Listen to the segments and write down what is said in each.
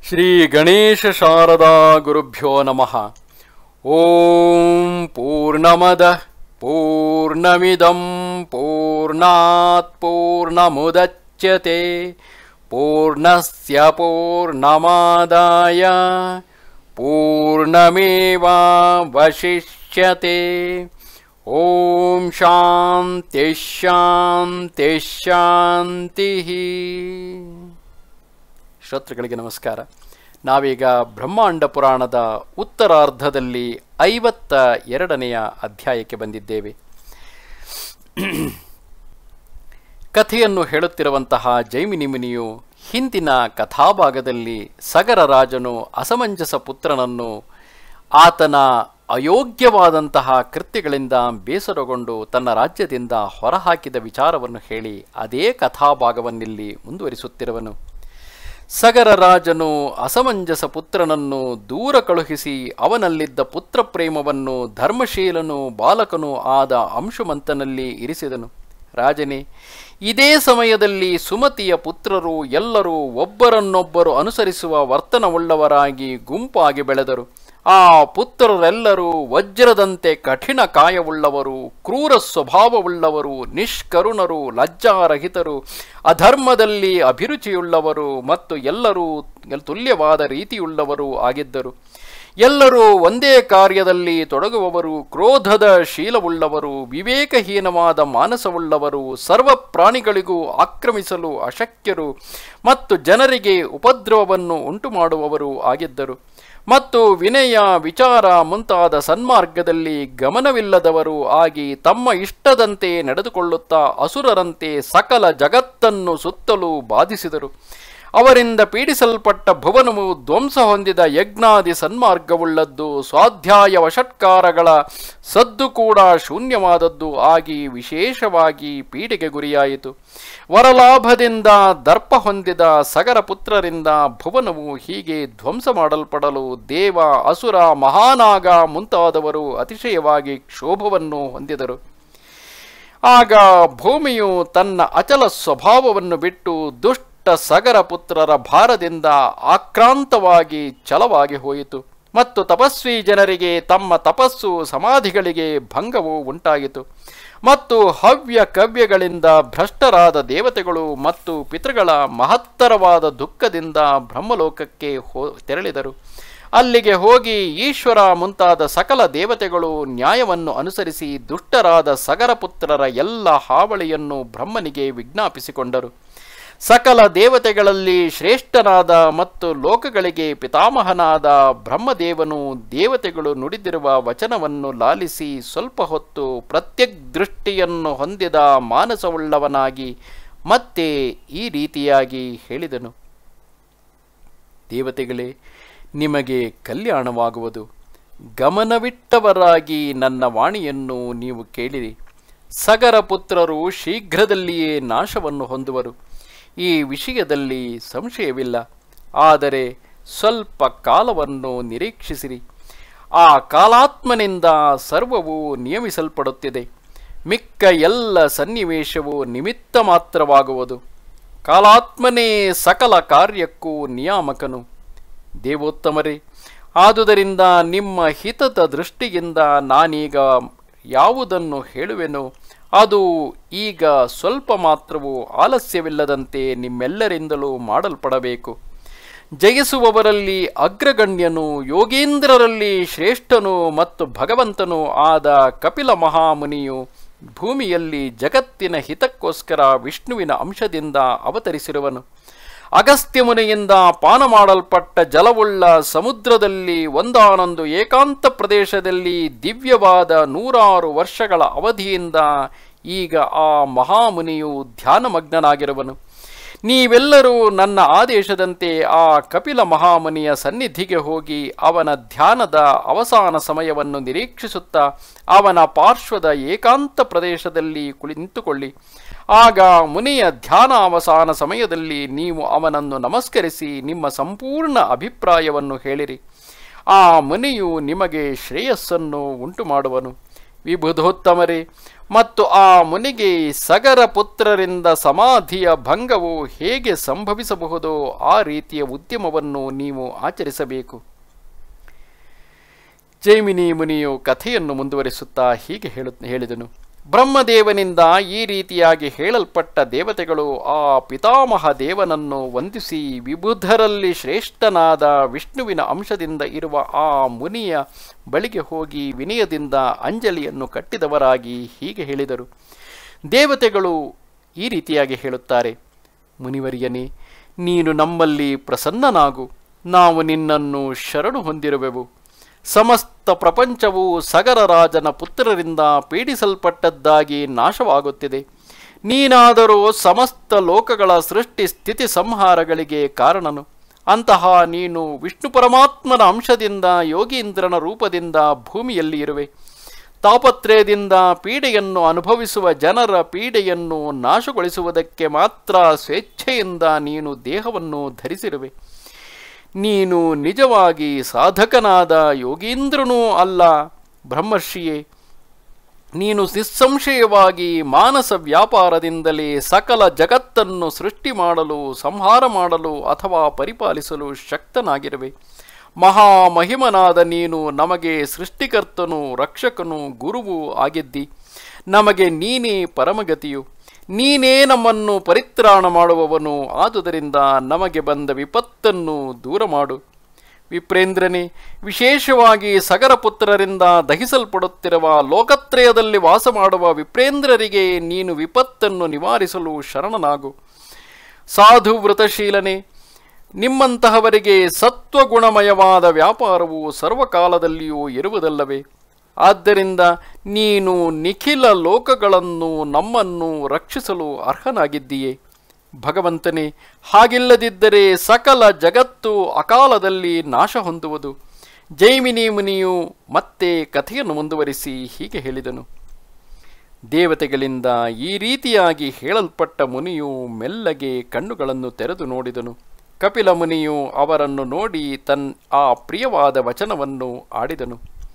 ಶ್ರೀ ಗಣೇಶ ಶಾರದಾ ಗುರುಭ್ಯೋ ನಮಃ ಓಂ ಪೂರ್ಣಮದ ಪೂರ್ಣಮಿದಂ ಪೂರ್ಣಾತ್ ಪೂರ್ಣಮುದಚ್ಯತೆ ಪೂರ್ಣಸ್ಯ ಪೂರ್ಣಮಾದಾಯ ಪೂರ್ಣಮೇವಾವಶಿಷ್ಯತೆ ಓಂ ಶಾಂತಿ ಶಾಂತಿ ಶಾಂತಿ ಶ್ರೋತೃಗಳಿಗೆ ನಮಸ್ಕಾರ ನಾವೀಗ ಬ್ರಹ್ಮಾಂಡ ಪುರಾಣದ ಉತ್ತರಾರ್ಧದಲ್ಲಿ ಐವತ್ತ ಎರಡನೆಯ ಅಧ್ಯಾಯಕ್ಕೆ ಬಂದಿದ್ದೇವೆ ಕಥೆಯನ್ನು ಹೇಳುತ್ತಿರುವಂತಹ ಜೈಮಿನಿ ಮುನಿಯು ಹಿಂದಿನ ಕಥಾಭಾಗದಲ್ಲಿ ಸಗರ ರಾಜನು ಅಸಮಂಜಸ ಪುತ್ರನನ್ನು ಆತನ ಅಯೋಗ್ಯವಾದಂತಹ ಕೃತ್ಯಗಳಿಂದ ಬೇಸರಗೊಂಡು ತನ್ನ ರಾಜ್ಯದಿಂದ ಹೊರಹಾಕಿದ ವಿಚಾರವನ್ನು ಹೇಳಿ ಅದೇ ಕಥಾಭಾಗವನ್ನಿಲ್ಲಿ ಮುಂದುವರಿಸುತ್ತಿರುವನು ಸಗರ ರಾಜನು ಅಸಮಂಜಸ ಪುತ್ರನನ್ನು ದೂರ ಕಳುಹಿಸಿ ಅವನಲ್ಲಿದ್ದ ಪುತ್ರ ಪ್ರೇಮವನ್ನು ಧರ್ಮಶೀಲನು ಬಾಲಕನೂ ಆದ ಅಂಶುಮಂತನಲ್ಲಿ ಇರಿಸಿದನು ರಾಜನೇ ಇದೇ ಸಮಯದಲ್ಲಿ ಸುಮತಿಯ ಪುತ್ರರು ಎಲ್ಲರೂ ಒಬ್ಬರನ್ನೊಬ್ಬರು ಅನುಸರಿಸುವ ವರ್ತನವುಳ್ಳವರಾಗಿ ಗುಂಪಾಗಿ ಬೆಳೆದರು ಆ ಪುತ್ರರೆಲ್ಲರೂ ವಜ್ರದಂತೆ ಕಠಿಣ ಕಾಯವುಳ್ಳವರು ಕ್ರೂರ ಸ್ವಭಾವವುಳ್ಳವರು ನಿಷ್ಕರುಣರು ಲಜ್ಜಾರಹಿತರು ಅಧರ್ಮದಲ್ಲಿ ಅಭಿರುಚಿಯುಳ್ಳವರು ಮತ್ತು ಎಲ್ಲರೂ ತುಲ್ಯವಾದ ರೀತಿಯುಳ್ಳವರು ಆಗಿದ್ದರು ಎಲ್ಲರೂ ಒಂದೇ ಕಾರ್ಯದಲ್ಲಿ ತೊಡಗುವವರು ಕ್ರೋಧದ ಶೀಲವುಳ್ಳವರು ವಿವೇಕಹೀನವಾದ ಮಾನಸವುಳ್ಳವರು ಸರ್ವ ಪ್ರಾಣಿಗಳಿಗೂ ಆಕ್ರಮಿಸಲು ಅಶಕ್ಯರು ಮತ್ತು ಜನರಿಗೆ ಉಪದ್ರವವನ್ನು ಉಂಟುಮಾಡುವವರು ಆಗಿದ್ದರು ಮತ್ತು ವಿನಯ ವಿಚಾರ ಮುಂತಾದ ಸನ್ಮಾರ್ಗದಲ್ಲಿ ಗಮನವಿಲ್ಲದವರು ಆಗಿ ತಮ್ಮ ಇಷ್ಟದಂತೆ ನಡೆದುಕೊಳ್ಳುತ್ತಾ ಅಸುರರಂತೆ ಸಕಲ ಜಗತ್ತನ್ನು ಸುತ್ತಲೂ ಬಾಧಿಸಿದರು ಅವರಿಂದ ಪೀಡಿಸಲ್ಪಟ್ಟ ಭುವನವು ಧ್ವಂಸ ಹೊಂದಿದ ಯಜ್ಞಾದಿ ಸನ್ಮಾರ್ಗವುಳ್ಳದ್ದು ಸ್ವಾಧ್ಯಾಯ ವಷಟ್ಕಾರಗಳ ಸದ್ದು ಕೂಡ ಶೂನ್ಯವಾದದ್ದು ಆಗಿ ವಿಶೇಷವಾಗಿ ಪೀಡೆಗೆ ಗುರಿಯಾಯಿತು ವರಲಾಭದಿಂದ ದರ್ಪ ಹೊಂದಿದ ಸಗರ ಪುತ್ರರಿಂದ ಭುವನವು ಹೀಗೆ ಧ್ವಂಸ ಮಾಡಲ್ಪಡಲು ದೇವ ಅಸುರ ಮಹಾನಾಗ ಮುಂತಾದವರು ಅತಿಶಯವಾಗಿ ಕ್ಷೋಭವನ್ನು ಹೊಂದಿದರು ಆಗ ಭೂಮಿಯು ತನ್ನ ಅಚಲ ಸ್ವಭಾವವನ್ನು ಬಿಟ್ಟು ದುಷ್ಟ ಸಗರ ಪುತ್ರರ ಭಾರದಿಂದ ಆಕ್ರಾಂತವಾಗಿ ಛಲವಾಗಿ ಹೋಯಿತು ಮತ್ತು ತಪಸ್ವಿ ಜನರಿಗೆ ತಮ್ಮ ತಪಸ್ಸು ಸಮಾಧಿಗಳಿಗೆ ಭಂಗವು ಉಂಟಾಯಿತು ಮತ್ತು ಹವ್ಯ ಕವ್ಯಗಳಿಂದ ಭ್ರಷ್ಟರಾದ ದೇವತೆಗಳು ಮತ್ತು ಪಿತೃಗಳ ಮಹತ್ತರವಾದ ದುಃಖದಿಂದ ಬ್ರಹ್ಮಲೋಕಕ್ಕೆ ಹೋ ತೆರಳಿದರು ಅಲ್ಲಿಗೆ ಹೋಗಿ ಈಶ್ವರ ಮುಂತಾದ ಸಕಲ ದೇವತೆಗಳು ನ್ಯಾಯವನ್ನು ಅನುಸರಿಸಿ ದುಷ್ಟರಾದ ಸಗರಪುತ್ರರ ಎಲ್ಲ ಹಾವಳಿಯನ್ನು ಬ್ರಹ್ಮನಿಗೆ ವಿಜ್ಞಾಪಿಸಿಕೊಂಡರು ಸಕಲ ದೇವತೆಗಳಲ್ಲಿ ಶ್ರೇಷ್ಠನಾದ ಮತ್ತು ಲೋಕಗಳಿಗೆ ಪಿತಾಮಹನಾದ ಬ್ರಹ್ಮದೇವನು ದೇವತೆಗಳು ನುಡಿದಿರುವ ವಚನವನ್ನು ಲಾಲಿಸಿ ಸ್ವಲ್ಪ ಹೊತ್ತು ಪ್ರತ್ಯಕ್ ದೃಷ್ಟಿಯನ್ನು ಹೊಂದಿದ ಮಾನಸವುಳ್ಳವನಾಗಿ ಮತ್ತೆ ಈ ರೀತಿಯಾಗಿ ಹೇಳಿದನು ದೇವತೆಗಳೇ ನಿಮಗೆ ಕಲ್ಯಾಣವಾಗುವುದು ಗಮನವಿಟ್ಟವರಾಗಿ ನನ್ನ ವಾಣಿಯನ್ನು ನೀವು ಕೇಳಿರಿ ಸಗರ ಪುತ್ರರು ಶೀಘ್ರದಲ್ಲಿಯೇ ನಾಶವನ್ನು ಹೊಂದುವರು ಈ ವಿಷಯದಲ್ಲಿ ಸಂಶಯವಿಲ್ಲ ಆದರೆ ಸ್ವಲ್ಪ ಕಾಲವನ್ನು ನಿರೀಕ್ಷಿಸಿರಿ ಆ ಕಾಲಾತ್ಮನಿಂದ ಸರ್ವವು ನಿಯಮಿಸಲ್ಪಡುತ್ತಿದೆ ಮಿಕ್ಕ ಎಲ್ಲ ಸನ್ನಿವೇಶವು ನಿಮಿತ್ತ ಮಾತ್ರವಾಗುವುದು ಕಾಲಾತ್ಮನೇ ಸಕಲ ಕಾರ್ಯಕ್ಕೂ ನಿಯಾಮಕನು ದೇವೋತ್ತಮರೇ ಆದುದರಿಂದ ನಿಮ್ಮ ಹಿತದ ದೃಷ್ಟಿಯಿಂದ ನಾನೀಗ ಯಾವುದನ್ನು ಹೇಳುವೆನೋ ಅದು ಈಗ ಸ್ವಲ್ಪ ಮಾತ್ರವೂ ಆಲಸ್ಯವಿಲ್ಲದಂತೆ ನಿಮ್ಮೆಲ್ಲರಿಂದಲೂ ಮಾಡಲ್ಪಡಬೇಕು ಜಯಿಸುವವರಲ್ಲಿ ಅಗ್ರಗಣ್ಯನು ಯೋಗೇಂದ್ರರಲ್ಲಿ ಶ್ರೇಷ್ಠನು ಮತ್ತು ಭಗವಂತನೂ ಆದ ಕಪಿಲ ಮಹಾಮುನಿಯು ಭೂಮಿಯಲ್ಲಿ ಜಗತ್ತಿನ ಹಿತಕ್ಕೋಸ್ಕರ ವಿಷ್ಣುವಿನ ಅಂಶದಿಂದ ಅವತರಿಸಿರುವನು ಅಗಸ್ತ್ಯ ಮುನಿಯಿಂದ ಪಾನ ಮಾಡಲ್ಪಟ್ಟ ಜಲವುಳ್ಳ ಸಮುದ್ರದಲ್ಲಿ ಒಂದಾನೊಂದು ಏಕಾಂತ ಪ್ರದೇಶದಲ್ಲಿ ದಿವ್ಯವಾದ ನೂರಾರು ವರ್ಷಗಳ ಅವಧಿಯಿಂದ ಈಗ ಆ ಮಹಾಮುನಿಯು ಧ್ಯಾನಮಗ್ನನಾಗಿರುವನು ನೀವೆಲ್ಲರೂ ನನ್ನ ಆದೇಶದಂತೆ ಆ ಕಪಿಲ ಮಹಾಮುನಿಯ ಸನ್ನಿಧಿಗೆ ಹೋಗಿ ಅವನ ಧ್ಯಾನದ ಅವಸಾನ ಸಮಯವನ್ನು ನಿರೀಕ್ಷಿಸುತ್ತಾ ಅವನ ಪಾರ್ಶ್ವದ ಏಕಾಂತ ಪ್ರದೇಶದಲ್ಲಿ ಕುಳಿ ನಿಂತುಕೊಳ್ಳಿ ಆಗ ಮುನಿಯ ಧ್ಯಾನ ಅವಸಾನ ಸಮಯದಲ್ಲಿ ನೀವು ಅವನನ್ನು ನಮಸ್ಕರಿಸಿ ನಿಮ್ಮ ಸಂಪೂರ್ಣ ಅಭಿಪ್ರಾಯವನ್ನು ಹೇಳಿರಿ ಆ ಮುನಿಯು ನಿಮಗೆ ಶ್ರೇಯಸ್ಸನ್ನು ಉಂಟು ಮಾಡುವನು ವಿಬುಧೋತ್ತಮರೇ ಮತ್ತು ಆ ಮುನಿಗೆ ಸಗರ ಪುತ್ರರಿಂದ ಸಮಾಧಿಯ ಭಂಗವು ಹೇಗೆ ಸಂಭವಿಸಬಹುದೋ ಆ ರೀತಿಯ ಉದ್ಯಮವನ್ನು ನೀವು ಆಚರಿಸಬೇಕು ಜೈಮಿನಿ ಮುನಿಯು ಕಥೆಯನ್ನು ಮುಂದುವರಿಸುತ್ತಾ ಹೀಗೆ ಹೇಳು ಹೇಳಿದನು ಬ್ರಹ್ಮದೇವನಿಂದ ಈ ರೀತಿಯಾಗಿ ಹೇಳಲ್ಪಟ್ಟ ದೇವತೆಗಳು ಆ ಪಿತಾಮಹ ದೇವನನ್ನು ವಂದಿಸಿ ವಿಬುಧರಲ್ಲಿ ಶ್ರೇಷ್ಠನಾದ ವಿಷ್ಣುವಿನ ಅಂಶದಿಂದ ಇರುವ ಆ ಮುನಿಯ ಬಳಿಗೆ ಹೋಗಿ ವಿನಯದಿಂದ ಅಂಜಲಿಯನ್ನು ಕಟ್ಟಿದವರಾಗಿ ಹೀಗೆ ಹೇಳಿದರು ದೇವತೆಗಳು ಈ ರೀತಿಯಾಗಿ ಹೇಳುತ್ತಾರೆ ಮುನಿವರಿಯನೇ ನೀನು ನಮ್ಮಲ್ಲಿ ಪ್ರಸನ್ನನಾಗು ನಾವು ನಿನ್ನನ್ನು ಶರಣು ಹೊಂದಿರುವೆವು ಸಮಸ್ತ ಪ್ರಪಂಚವು ಸಗರ ರಾಜನ ಪುತ್ರರಿಂದ ಪೀಡಿಸಲ್ಪಟ್ಟದ್ದಾಗಿ ನಾಶವಾಗುತ್ತಿದೆ ನೀನಾದರೂ ಸಮಸ್ತ ಲೋಕಗಳ ಸೃಷ್ಟಿ ಸ್ಥಿತಿ ಸಂಹಾರಗಳಿಗೆ ಕಾರಣನು ಅಂತಹ ನೀನು ವಿಷ್ಣು ಪರಮಾತ್ಮನ ಅಂಶದಿಂದ ಯೋಗೀಂದ್ರನ ರೂಪದಿಂದ ಭೂಮಿಯಲ್ಲಿ ಇರುವೆ ತಾಪತ್ರಯದಿಂದ ಪೀಡೆಯನ್ನು ಅನುಭವಿಸುವ ಜನರ ಪೀಡೆಯನ್ನು ನಾಶಗೊಳಿಸುವುದಕ್ಕೆ ಮಾತ್ರ ಸ್ವೇಚ್ಛೆಯಿಂದ ನೀನು ದೇಹವನ್ನು ಧರಿಸಿರುವೆ ನೀನು ನಿಜವಾಗಿ ಸಾಧಕನಾದ ಯೋಗೀಂದ್ರನೂ ಅಲ್ಲ ಬ್ರಹ್ಮರ್ಷಿಯೇ ನೀನು ನಿಸ್ಸಂಶಯವಾಗಿ ಮಾನಸ ವ್ಯಾಪಾರದಿಂದಲೇ ಸಕಲ ಜಗತ್ತನ್ನು ಸೃಷ್ಟಿ ಮಾಡಲು ಸಂಹಾರ ಮಾಡಲು ಅಥವಾ ಪರಿಪಾಲಿಸಲು ಶಕ್ತನಾಗಿರುವೆ ಮಹಾಮಹಿಮನಾದ ನೀನು ನಮಗೆ ಸೃಷ್ಟಿಕರ್ತನು ರಕ್ಷಕನು ಗುರುವು ಆಗಿದ್ದಿ ನಮಗೆ ನೀನೇ ಪರಮಗತಿಯು ನೀನೇ ನಮ್ಮನ್ನು ಪರಿತ್ರಾಣ ಮಾಡುವವನು ಆದುದರಿಂದ ನಮಗೆ ಬಂದ ವಿಪತ್ತನ್ನು ದೂರ ಮಾಡು ವಿಪ್ರೇಂದ್ರನೇ ವಿಶೇಷವಾಗಿ ಸಗರ ಪುತ್ರರಿಂದ ದಹಿಸಲ್ಪಡುತ್ತಿರುವ ಲೋಕತ್ರಯದಲ್ಲಿ ವಾಸ ಮಾಡುವ ವಿಪ್ರೇಂದ್ರರಿಗೆ ನೀನು ವಿಪತ್ತನ್ನು ನಿವಾರಿಸಲು ಶರಣನಾಗು ಸಾಧು ವೃತಶೀಲನೆ ನಿಮ್ಮಂತಹವರಿಗೆ ಸತ್ವಗುಣಮಯವಾದ ವ್ಯಾಪಾರವು ಸರ್ವಕಾಲದಲ್ಲಿಯೂ ಇರುವುದಲ್ಲವೇ ಆದ್ದರಿಂದ ನೀನು ನಿಖಿಲ ಲೋಕಗಳನ್ನು ನಮ್ಮನ್ನು ರಕ್ಷಿಸಲು ಅರ್ಹನಾಗಿದ್ದೀಯೇ ಭಗವಂತನೇ ಹಾಗಿಲ್ಲದಿದ್ದರೆ ಸಕಲ ಜಗತ್ತು ಅಕಾಲದಲ್ಲಿ ನಾಶ ಹೊಂದುವುದು ಜೈಮಿನಿ ಮುನಿಯು ಮತ್ತೆ ಕಥೆಯನ್ನು ಮುಂದುವರಿಸಿ ಹೀಗೆ ಹೇಳಿದನು ದೇವತೆಗಳಿಂದ ಈ ರೀತಿಯಾಗಿ ಹೇಳಲ್ಪಟ್ಟ ಮುನಿಯು ಮೆಲ್ಲಗೆ ಕಣ್ಣುಗಳನ್ನು ತೆರೆದು ನೋಡಿದನು ಕಪಿಲ ಮುನಿಯು ಅವರನ್ನು ನೋಡಿ ತನ್ ಆ ಪ್ರಿಯವಾದ ವಚನವನ್ನು ಆಡಿದನು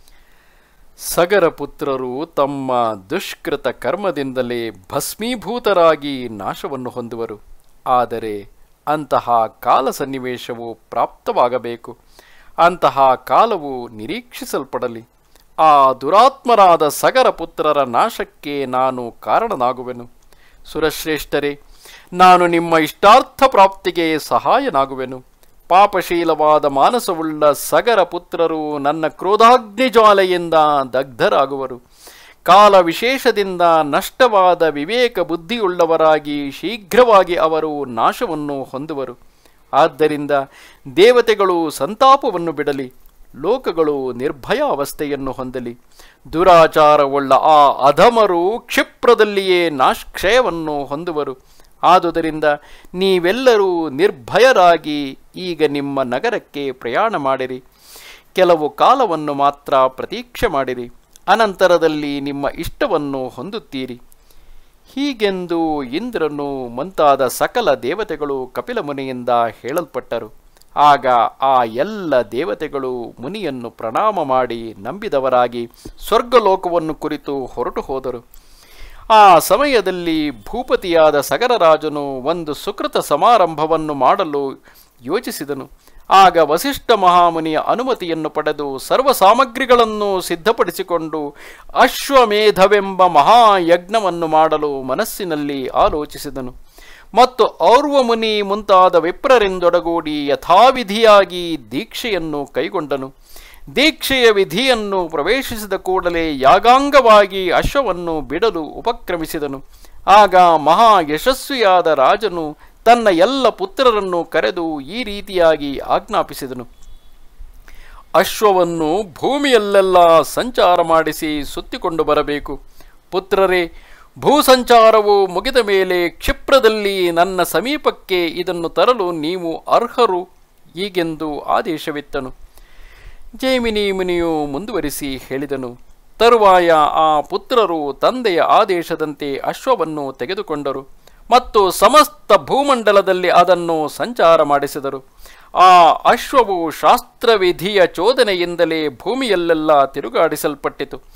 ಸಗರ ಪುತ್ರರು ತಮ್ಮ ದುಷ್ಕೃತ ಕರ್ಮದಿಂದಲೇ ಭಸ್ಮೀಭೂತರಾಗಿ ನಾಶವನ್ನು ಹೊಂದುವರು ಆದರೆ ಅಂತಹ ಕಾಲ ಸನ್ನಿವೇಶವು ಪ್ರಾಪ್ತವಾಗಬೇಕು ಅಂತಹ ಕಾಲವು ನಿರೀಕ್ಷಿಸಲ್ಪಡಲಿ ಆ ದುರಾತ್ಮರಾದ ಸಗರ ಪುತ್ರರ ನಾಶಕ್ಕೆ ನಾನು ಕಾರಣನಾಗುವೆನು ಸುರಶ್ರೇಷ್ಠರೇ ನಾನು ನಿಮ್ಮ ಇಷ್ಟಾರ್ಥ ಪ್ರಾಪ್ತಿಗೆ ಸಹಾಯನಾಗುವೆನು ಪಾಪಶೀಲವಾದ ಮಾನಸವುಳ್ಳ ಸಗರ ಪುತ್ರರು ನನ್ನ ಕ್ರೋಧಾಗ್ನಿ ಜ್ವಾಲೆಯಿಂದ ದಗ್ಧರಾಗುವರು ಕಾಲ ವಿಶೇಷದಿಂದ ನಷ್ಟವಾದ ವಿವೇಕ ಬುದ್ಧಿಯುಳ್ಳವರಾಗಿ ಶೀಘ್ರವಾಗಿ ಅವರು ನಾಶವನ್ನು ಹೊಂದುವರು ಆದ್ದರಿಂದ ದೇವತೆಗಳು ಸಂತಾಪವನ್ನು ಬಿಡಲಿ ಲೋಕಗಳು ನಿರ್ಭಯ ಅವಸ್ಥೆಯನ್ನು ಹೊಂದಲಿ ದುರಾಚಾರವುಳ್ಳ ಆ ಅಧಮರು ಕ್ಷಿಪ್ರದಲ್ಲಿಯೇ ನಾಶ್ಕ್ಷಯವನ್ನು ಹೊಂದುವರು ಆದುದರಿಂದ ನೀವೆಲ್ಲರೂ ನಿರ್ಭಯರಾಗಿ ಈಗ ನಿಮ್ಮ ನಗರಕ್ಕೆ ಪ್ರಯಾಣ ಮಾಡಿರಿ ಕೆಲವು ಕಾಲವನ್ನು ಮಾತ್ರ ಪ್ರತೀಕ್ಷೆ ಮಾಡಿರಿ ಅನಂತರದಲ್ಲಿ ನಿಮ್ಮ ಇಷ್ಟವನ್ನು ಹೊಂದುತ್ತೀರಿ ಹೀಗೆಂದು ಇಂದ್ರನು ಮುಂತಾದ ಸಕಲ ದೇವತೆಗಳು ಕಪಿಲ ಮುನಿಯಿಂದ ಹೇಳಲ್ಪಟ್ಟರು ಆಗ ಆ ಎಲ್ಲ ದೇವತೆಗಳು ಮುನಿಯನ್ನು ಪ್ರಣಾಮ ಮಾಡಿ ನಂಬಿದವರಾಗಿ ಸ್ವರ್ಗಲೋಕವನ್ನು ಕುರಿತು ಹೊರಟು ಹೋದರು ಆ ಸಮಯದಲ್ಲಿ ಭೂಪತಿಯಾದ ಸಗರರಾಜನು ಒಂದು ಸುಕೃತ ಸಮಾರಂಭವನ್ನು ಮಾಡಲು ಯೋಚಿಸಿದನು ಆಗ ವಸಿಷ್ಠ ಮಹಾಮುನಿಯ ಅನುಮತಿಯನ್ನು ಪಡೆದು ಸರ್ವ ಸಾಮಗ್ರಿಗಳನ್ನು ಸಿದ್ಧಪಡಿಸಿಕೊಂಡು ಅಶ್ವಮೇಧವೆಂಬ ಮಹಾಯಜ್ಞವನ್ನು ಮಾಡಲು ಮನಸ್ಸಿನಲ್ಲಿ ಆಲೋಚಿಸಿದನು ಮತ್ತು ಔರ್ವ ಮುನಿ ಮುಂತಾದ ವಿಪ್ರರಿಂದೊಡಗೂಡಿ ಯಥಾವಿಧಿಯಾಗಿ ದೀಕ್ಷೆಯನ್ನು ಕೈಗೊಂಡನು ದೀಕ್ಷೆಯ ವಿಧಿಯನ್ನು ಪ್ರವೇಶಿಸಿದ ಕೂಡಲೇ ಯಾಗಾಂಗವಾಗಿ ಅಶ್ವವನ್ನು ಬಿಡಲು ಉಪಕ್ರಮಿಸಿದನು ಆಗ ಮಹಾ ಯಶಸ್ವಿಯಾದ ರಾಜನು ತನ್ನ ಎಲ್ಲ ಪುತ್ರರನ್ನು ಕರೆದು ಈ ರೀತಿಯಾಗಿ ಆಜ್ಞಾಪಿಸಿದನು ಅಶ್ವವನ್ನು ಭೂಮಿಯಲ್ಲೆಲ್ಲ ಸಂಚಾರ ಮಾಡಿಸಿ ಸುತ್ತಿಕೊಂಡು ಬರಬೇಕು ಪುತ್ರರೇ ಭೂಸಂಚಾರವು ಮುಗಿದ ಮೇಲೆ ಕ್ಷಿಪ್ರದಲ್ಲಿ ನನ್ನ ಸಮೀಪಕ್ಕೆ ಇದನ್ನು ತರಲು ನೀವು ಅರ್ಹರು ಹೀಗೆಂದು ಆದೇಶವಿತ್ತನು ಜೈಮಿನಿ ಮುನಿಯು ಮುಂದುವರಿಸಿ ಹೇಳಿದನು ತರುವಾಯ ಆ ಪುತ್ರರು ತಂದೆಯ ಆದೇಶದಂತೆ ಅಶ್ವವನ್ನು ತೆಗೆದುಕೊಂಡರು ಮತ್ತು ಸಮಸ್ತ ಭೂಮಂಡಲದಲ್ಲಿ ಅದನ್ನು ಸಂಚಾರ ಮಾಡಿಸಿದರು ಆ ಅಶ್ವವು ಶಾಸ್ತ್ರವಿಧಿಯ ಚೋದನೆಯಿಂದಲೇ ಭೂಮಿಯಲ್ಲೆಲ್ಲ ತಿರುಗಾಡಿಸಲ್ಪಟ್ಟಿತು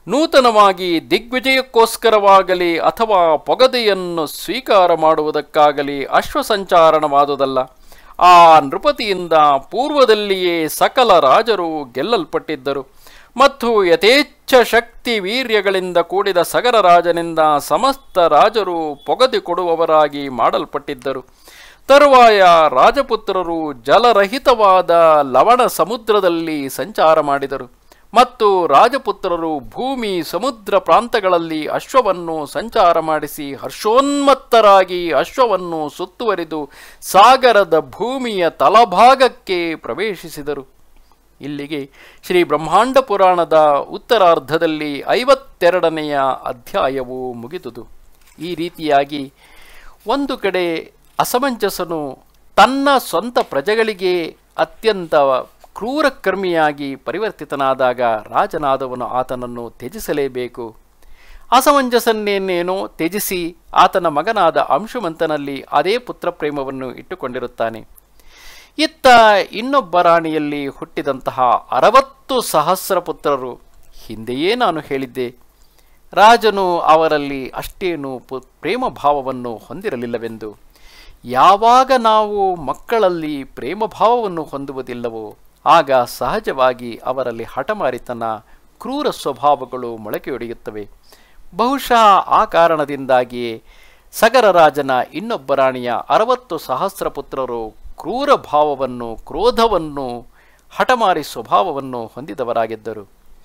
ನೂತನವಾಗಿ ದಿಗ್ವಿಜಯಕ್ಕೋಸ್ಕರವಾಗಲಿ ಅಥವಾ ಪೊಗದೆಯನ್ನು ಸ್ವೀಕಾರ ಮಾಡುವುದಕ್ಕಾಗಲಿ ಅಶ್ವಸಂಚಾರಣವಾದುದಲ್ಲ ಆ ನೃಪತಿಯಿಂದ ಪೂರ್ವದಲ್ಲಿಯೇ ಸಕಲ ರಾಜರು ಗೆಲ್ಲಲ್ಪಟ್ಟಿದ್ದರು ಮತ್ತು ಯಥೇಚ್ಛ ಶಕ್ತಿ ವೀರ್ಯಗಳಿಂದ ಕೂಡಿದ ಸಗರ ರಾಜನಿಂದ ಸಮಸ್ತ ರಾಜರು ಪೊಗದೆ ಕೊಡುವವರಾಗಿ ಮಾಡಲ್ಪಟ್ಟಿದ್ದರು ತರುವಾಯ ರಾಜಪುತ್ರರು ಜಲರಹಿತವಾದ ಲವಣ ಸಮುದ್ರದಲ್ಲಿ ಸಂಚಾರ ಮಾಡಿದರು ಮತ್ತು ರಾಜಪುತ್ರರು ಭೂಮಿ ಸಮುದ್ರ ಪ್ರಾಂತಗಳಲ್ಲಿ ಅಶ್ವವನ್ನು ಸಂಚಾರ ಮಾಡಿಸಿ ಹರ್ಷೋನ್ಮತ್ತರಾಗಿ ಅಶ್ವವನ್ನು ಸುತ್ತುವರಿದು ಸಾಗರದ ಭೂಮಿಯ ತಲಭಾಗಕ್ಕೆ ಪ್ರವೇಶಿಸಿದರು ಇಲ್ಲಿಗೆ ಶ್ರೀ ಬ್ರಹ್ಮಾಂಡ ಪುರಾಣದ ಉತ್ತರಾರ್ಧದಲ್ಲಿ ಐವತ್ತೆರಡನೆಯ ಅಧ್ಯಾಯವು ಮುಗಿದುದು ಈ ರೀತಿಯಾಗಿ ಒಂದು ಕಡೆ ಅಸಮಂಜಸನು ತನ್ನ ಸ್ವಂತ ಪ್ರಜೆಗಳಿಗೆ ಅತ್ಯಂತ ಕ್ರೂರಕರ್ಮಿಯಾಗಿ ಪರಿವರ್ತಿತನಾದಾಗ ರಾಜನಾದವನು ಆತನನ್ನು ತ್ಯಜಿಸಲೇಬೇಕು ಅಸಮಂಜಸನ್ನೇನೇನೋ ತ್ಯಜಿಸಿ ಆತನ ಮಗನಾದ ಅಂಶುಮಂತನಲ್ಲಿ ಅದೇ ಪುತ್ರ ಪ್ರೇಮವನ್ನು ಇಟ್ಟುಕೊಂಡಿರುತ್ತಾನೆ ಇತ್ತ ಇನ್ನೊಬ್ಬ ರಾಣಿಯಲ್ಲಿ ಹುಟ್ಟಿದಂತಹ ಅರವತ್ತು ಸಹಸ್ರ ಪುತ್ರರು ಹಿಂದೆಯೇ ನಾನು ಹೇಳಿದ್ದೆ ರಾಜನು ಅವರಲ್ಲಿ ಅಷ್ಟೇನು ಪು ಪ್ರೇಮ ಭಾವವನ್ನು ಹೊಂದಿರಲಿಲ್ಲವೆಂದು ಯಾವಾಗ ನಾವು ಮಕ್ಕಳಲ್ಲಿ ಪ್ರೇಮ ಭಾವವನ್ನು ಹೊಂದುವುದಿಲ್ಲವೋ ಆಗ ಸಹಜವಾಗಿ ಅವರಲ್ಲಿ ಹಠಮಾರಿತನ ಕ್ರೂರ ಸ್ವಭಾವಗಳು ಮೊಳಕೆಯೊಡೆಯುತ್ತವೆ ಬಹುಶಃ ಆ ಕಾರಣದಿಂದಾಗಿಯೇ ಸಗರ ರಾಜನ ಇನ್ನೊಬ್ಬ ರಾಣಿಯ ಅರವತ್ತು ಸಹಸ್ರ ಪುತ್ರರು ಕ್ರೂರ ಭಾವವನ್ನು ಕ್ರೋಧವನ್ನು ಹಠಮಾರಿ ಸ್ವಭಾವವನ್ನು ಹೊಂದಿದವರಾಗಿದ್ದರು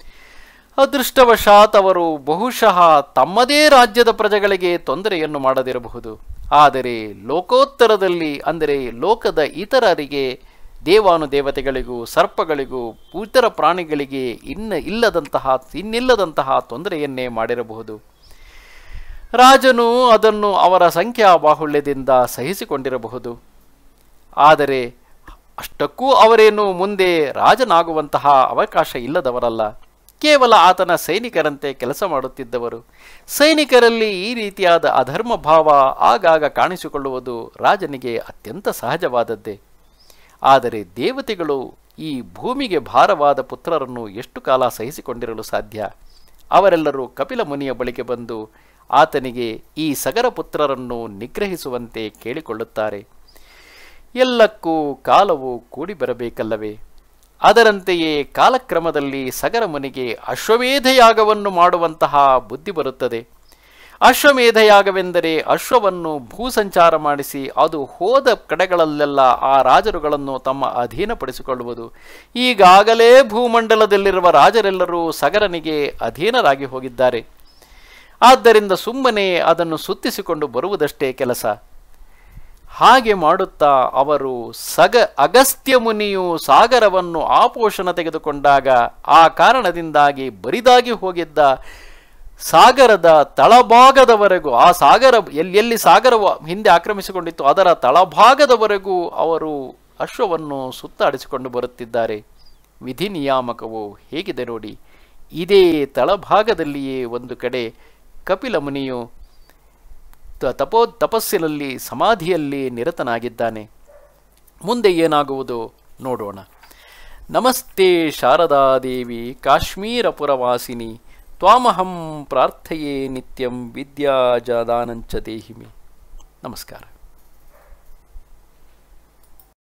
ಅದೃಷ್ಟವಶಾತ್ ಅವರು ಬಹುಶಃ ತಮ್ಮದೇ ರಾಜ್ಯದ ಪ್ರಜೆಗಳಿಗೆ ತೊಂದರೆಯನ್ನು ಮಾಡದಿರಬಹುದು ಆದರೆ ಲೋಕೋತ್ತರದಲ್ಲಿ ಅಂದರೆ ಲೋಕದ ಇತರರಿಗೆ ದೇವಾನುದೇವತೆಗಳಿಗೂ ಸರ್ಪಗಳಿಗೂ ಇತರ ಪ್ರಾಣಿಗಳಿಗೆ ಇನ್ನ ಇಲ್ಲದಂತಹ ಇನ್ನಿಲ್ಲದಂತಹ ತೊಂದರೆಯನ್ನೇ ಮಾಡಿರಬಹುದು ರಾಜನು ಅದನ್ನು ಅವರ ಸಂಖ್ಯಾ ಬಾಹುಳ್ಯದಿಂದ ಸಹಿಸಿಕೊಂಡಿರಬಹುದು ಆದರೆ ಅಷ್ಟಕ್ಕೂ ಅವರೇನು ಮುಂದೆ ರಾಜನಾಗುವಂತಹ ಅವಕಾಶ ಇಲ್ಲದವರಲ್ಲ ಕೇವಲ ಆತನ ಸೈನಿಕರಂತೆ ಕೆಲಸ ಮಾಡುತ್ತಿದ್ದವರು ಸೈನಿಕರಲ್ಲಿ ಈ ರೀತಿಯಾದ ಅಧರ್ಮ ಭಾವ ಆಗಾಗ ಕಾಣಿಸಿಕೊಳ್ಳುವುದು ರಾಜನಿಗೆ ಅತ್ಯಂತ ಸಹಜವಾದದ್ದೇ ಆದರೆ ದೇವತೆಗಳು ಈ ಭೂಮಿಗೆ ಭಾರವಾದ ಪುತ್ರರನ್ನು ಎಷ್ಟು ಕಾಲ ಸಹಿಸಿಕೊಂಡಿರಲು ಸಾಧ್ಯ ಅವರೆಲ್ಲರೂ ಕಪಿಲ ಮುನಿಯ ಬಳಿಗೆ ಬಂದು ಆತನಿಗೆ ಈ ಸಗರ ಪುತ್ರರನ್ನು ನಿಗ್ರಹಿಸುವಂತೆ ಕೇಳಿಕೊಳ್ಳುತ್ತಾರೆ ಎಲ್ಲಕ್ಕೂ ಕಾಲವು ಕೂಡಿ ಬರಬೇಕಲ್ಲವೇ ಅದರಂತೆಯೇ ಕಾಲಕ್ರಮದಲ್ಲಿ ಸಗರ ಮುನಿಗೆ ಅಶ್ವಮೇಧಯಾಗವನ್ನು ಮಾಡುವಂತಹ ಬುದ್ಧಿ ಬರುತ್ತದೆ ಅಶ್ವಮೇಧಯಾಗವೆಂದರೆ ಅಶ್ವವನ್ನು ಭೂಸಂಚಾರ ಮಾಡಿಸಿ ಅದು ಹೋದ ಕಡೆಗಳಲ್ಲೆಲ್ಲ ಆ ರಾಜರುಗಳನ್ನು ತಮ್ಮ ಅಧೀನಪಡಿಸಿಕೊಳ್ಳುವುದು ಈಗಾಗಲೇ ಭೂಮಂಡಲದಲ್ಲಿರುವ ರಾಜರೆಲ್ಲರೂ ಸಗರನಿಗೆ ಅಧೀನರಾಗಿ ಹೋಗಿದ್ದಾರೆ ಆದ್ದರಿಂದ ಸುಮ್ಮನೆ ಅದನ್ನು ಸುತ್ತಿಸಿಕೊಂಡು ಬರುವುದಷ್ಟೇ ಕೆಲಸ ಹಾಗೆ ಮಾಡುತ್ತಾ ಅವರು ಸಗ ಅಗಸ್ತ್ಯ ಮುನಿಯು ಸಾಗರವನ್ನು ಆಪೋಷಣ ತೆಗೆದುಕೊಂಡಾಗ ಆ ಕಾರಣದಿಂದಾಗಿ ಬರಿದಾಗಿ ಹೋಗಿದ್ದ ಸಾಗರದ ತಳಭಾಗದವರೆಗೂ ಆ ಸಾಗರ ಎಲ್ಲಿ ಎಲ್ಲಿ ಸಾಗರವು ಹಿಂದೆ ಆಕ್ರಮಿಸಿಕೊಂಡಿತ್ತು ಅದರ ತಳಭಾಗದವರೆಗೂ ಅವರು ಅಶ್ವವನ್ನು ಸುತ್ತಾಡಿಸಿಕೊಂಡು ಬರುತ್ತಿದ್ದಾರೆ ವಿಧಿ ನಿಯಾಮಕವು ಹೇಗಿದೆ ನೋಡಿ ಇದೇ ತಳಭಾಗದಲ್ಲಿಯೇ ಒಂದು ಕಡೆ ಕಪಿಲ ಮುನಿಯು ತ- ತಪೋ ತಪಸ್ಸಿನಲ್ಲಿ ಸಮಾಧಿಯಲ್ಲಿ ನಿರತನಾಗಿದ್ದಾನೆ ಮುಂದೆ ಏನಾಗುವುದು ನೋಡೋಣ ನಮಸ್ತೆ ಶಾರದಾದೇವಿ ಕಾಶ್ಮೀರಪುರವಾಸಿನಿ ತ್ವಾಮಹಂ ಪ್ರಾರ್ಥಯೇ ನಿತ್ಯಂ ವಿದ್ಯಾಜಾದಾನಂಚ ದೇಹಿಮಿ ನಮಸ್ಕಾರ